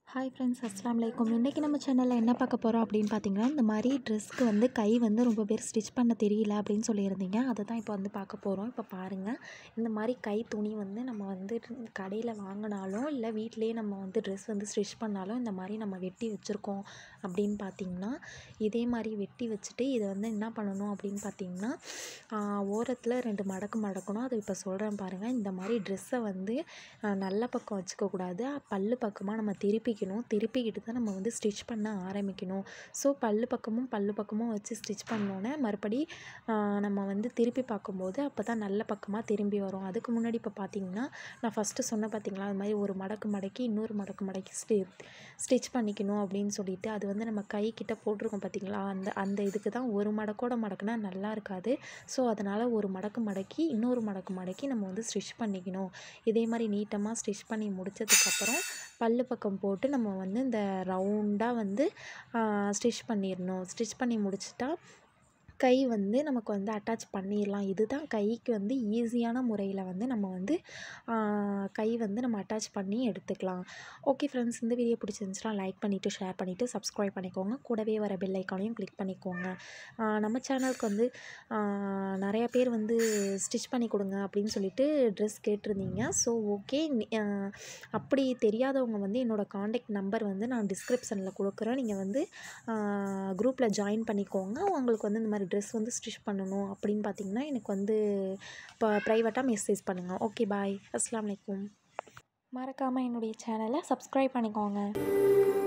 hi friends அஸ்லாம் வலைக்கும் இன்றைக்கி நம்ம சேனலில் என்ன பார்க்க போகிறோம் அப்படின்னு பார்த்தீங்கன்னா இந்த மாதிரி ட்ரெஸ்க்கு வந்து கை வந்து ரொம்ப பேர் ஸ்டிச் பண்ண தெரியல அப்படின்னு சொல்லியிருந்தீங்க அதை தான் இப்போ வந்து பார்க்க போகிறோம் இப்போ பாருங்கள் இந்த மாதிரி கை துணி வந்து நம்ம வந்து கடையில் வாங்கினாலும் இல்லை வீட்டிலேயே நம்ம வந்து ட்ரெஸ் வந்து ஸ்டிச் பண்ணாலும் இந்த மாதிரி நம்ம வெட்டி வச்சுருக்கோம் அப்படின்னு பார்த்தீங்கன்னா இதே மாதிரி வெட்டி வச்சுட்டு இதை வந்து என்ன பண்ணணும் அப்படின்னு பார்த்தீங்கன்னா ஓரத்தில் ரெண்டு மடக்கு மடக்கணும் அது இப்போ சொல்கிறேன் பாருங்கள் இந்த மாதிரி ட்ரெஸ்ஸை வந்து ஆஹ் நல்ல பக்கம் வச்சுக்கக்கூடாது பல்லு பக்கமாக நம்ம திருப்பிக்கணும் திருப்பிக்கிட்டு தான் நம்ம வந்து ஸ்டிச் பண்ண ஆரம்பிக்கணும் ஸோ பல்லு பக்கமும் பல்லு பக்கமும் வச்சு ஸ்டிச் பண்ணோன்னே மறுபடி ஆஹ் நம்ம வந்து திருப்பி பார்க்கும்போது அப்போ தான் நல்ல பக்கமாக திரும்பி வரும் அதுக்கு முன்னாடி இப்போ பார்த்தீங்கன்னா நான் ஃபஸ்ட்டு சொன்னேன் பார்த்தீங்களா அது மாதிரி ஒரு மடக்கு மடக்கி இன்னொரு மடக்கு மடக்கி ஸ்டி ஸ்டிச் பண்ணிக்கணும் அப்படின்னு சொல்லிட்டு அது வந்து நம்ம கை கிட்ட போட்டிருக்கோம் பார்த்தீங்களா அந்த அந்த இதுக்கு தான் ஒரு மடக்கோட மடக்குனா நல்லா இருக்காது ஸோ அதனால் ஒரு மடக்கு மடக்கி இன்னொரு மடக்கு மடக்கி நம்ம வந்து ஸ்டிச் பண்ணிக்கணும் இதே மாதிரி நீட்டமாக ஸ்டிச் பண்ணி முடிச்சதுக்கப்புறம் பல்லு பக்கம் போட்டு நம்ம வந்து இந்த ரவுண்டாக வந்து ஸ்டிச் பண்ணிடணும் ஸ்டிச் பண்ணி முடிச்சிட்டா கை வந்து நமக்கு வந்து அட்டாச் பண்ணிடலாம் இதுதான் கைக்கு வந்து ஈஸியான முறையில் வந்து நம்ம வந்து கை வந்து நம்ம அட்டாச் பண்ணி எடுத்துக்கலாம் ஓகே ஃப்ரெண்ட்ஸ் இந்த வீடியோ பிடிச்சிருந்துச்சுன்னா லைக் பண்ணிவிட்டு ஷேர் பண்ணிவிட்டு சப்ஸ்கிரைப் பண்ணிக்கோங்க கூடவே வர பெல் ஐக்கானையும் கிளிக் பண்ணிக்கோங்க நம்ம சேனலுக்கு வந்து நிறையா பேர் வந்து ஸ்டிச் பண்ணி கொடுங்க அப்படின்னு சொல்லிட்டு ட்ரெஸ் கேட்டிருந்தீங்க ஸோ ஓகே அப்படி தெரியாதவங்க வந்து என்னோடய காண்டாக்ட் நம்பர் வந்து நான் டிஸ்கிரிப்ஷனில் கொடுக்குறேன் நீங்கள் வந்து குரூப்பில் ஜாயின் பண்ணிக்கோங்க உங்களுக்கு வந்து இந்த மாதிரி ட்ரெஸ் வந்து ஸ்டிச் பண்ணணும் அப்படின்னு பார்த்தீங்கன்னா எனக்கு வந்து இப்போ ப்ரைவேட்டாக மெசேஜ் பண்ணுங்கள் ஓகே பாய் அஸ்லாம் வலைக்கும் மறக்காமல் என்னுடைய சேனலை சப்ஸ்கிரைப் பண்ணிக்கோங்க